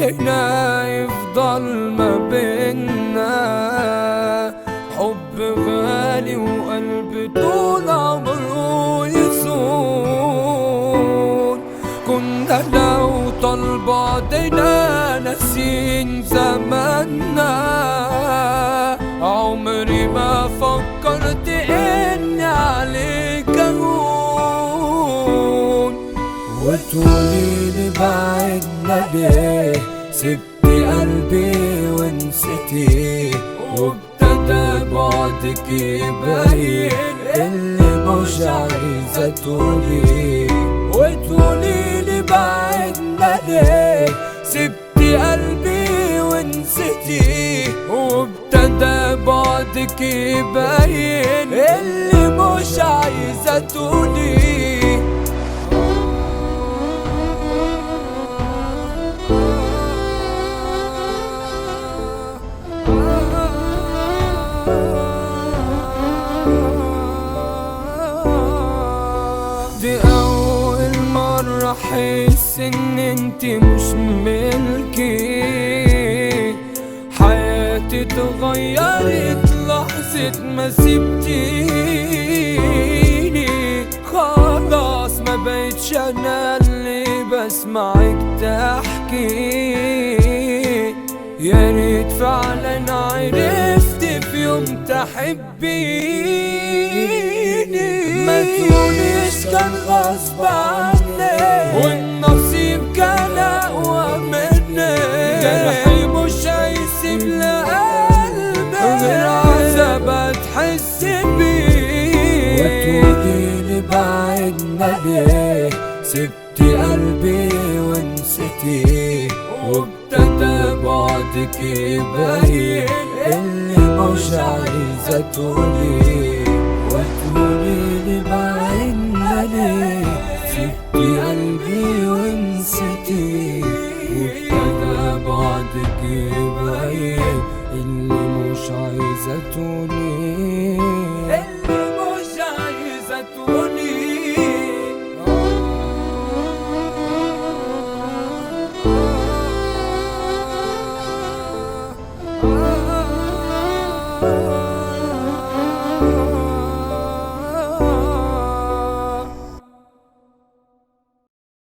بعدنا يفضل ما بينا حب غالي وقلب طول عمره يسون كنا لو طال بعدنا ناسين زماننا عمري ما فكرت اني عليك اهون وتقولي لي بعدنا ليه سبتي قلبي ونسيتي وابتدى بعدك يبين اللي مش عايزة تقولي وتقولي لي بعدنا ليه سبتي قلبي ونسيتي وابتدى بعدك يبين اللي مش عايزة تقولي دي أول مرة أحس إن انت مش ملكي حياتي اتغيرت لحظة ما سبتيني خلاص ما بقتش أنا اللي بسمعك تحكي يا ريت فعلا عرفت في يوم تحبيني ما تقوليش كان غصب عني والنصيب كان اقوى مني جرحي مش هيسيب لقلبي غير عذاب تحس بيه وتقولي بعدنا ليه سبتي قلبي ونسيتي وابتدى بعدك يبين اللي مش عايزة تقولي وتقولي